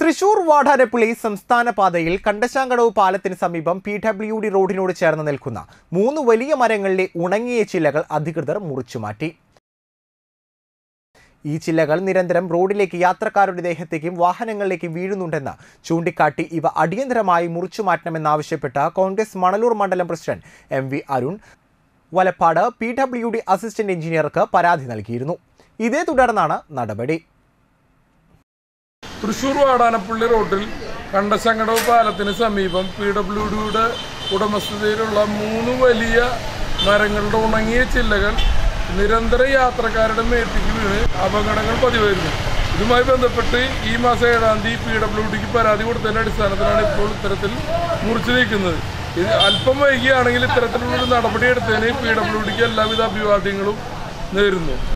തൃശൂർ വാടാനപ്പള്ളി സംസ്ഥാന പാതയിൽ കണ്ടശാങ്കടവ് പാലത്തിന് സമീപം പി ഡബ്ല്യു ഡി റോഡിനോട് ചേർന്ന് നിൽക്കുന്ന മൂന്ന് വലിയ മരങ്ങളിലെ ഉണങ്ങിയ ചില്ലകൾ അധികൃതർ മുറിച്ചുമാറ്റി ഈ ചില്ലകൾ നിരന്തരം റോഡിലേക്ക് യാത്രക്കാരുടെ ദേഹത്തേക്കും വാഹനങ്ങളിലേക്കും വീഴുന്നുണ്ടെന്ന് ചൂണ്ടിക്കാട്ടി ഇവ അടിയന്തരമായി മുറിച്ചുമാറ്റണമെന്നാവശ്യപ്പെട്ട് കോൺഗ്രസ് മണലൂർ മണ്ഡലം president M V Arun Valappad P W D assistant എഞ്ചിനീയർക്ക് പരാതി നൽകിയിരുന്നു ഇതേ തുടർന്നാണ് നടപടി തൃശൂർ വാടാനപ്പള്ളി റോഡിൽ കണ്ടശങ്കടവ് പാലത്തിന് സമീപം പി ഡബ്ല്യു ഡിയുടെ ഉടമസ്ഥതയിലുള്ള മൂന്ന് വലിയ മരങ്ങളുടെ ഉണങ്ങിയ ചില്ലകൾ നിരന്തര യാത്രക്കാരുടെ മേത്തേക്ക് വീണ് അപകടങ്ങൾ പതിവായിരുന്നു ഇതുമായി ബന്ധപ്പെട്ട് ഈ മാസം ഏഴാം തീയതി പി ഡബ്ല്യു ഡിക്ക് പരാതി കൊടുത്തതിന്റെ അടിസ്ഥാനത്തിലാണ് ഇപ്പോൾ ഇത്തരത്തിൽ മുറിച്ചു നീക്കുന്നത് ഇത് അല്പം വൈകിയാണെങ്കിൽ ഇത്തരത്തിലുള്ളൊരു നടപടി എടുത്തതിന് പി ഡബ്ല്യു ഡിക്ക് എല്ലാവിധ അഭിവാദ്യങ്ങളും നേരുന്നു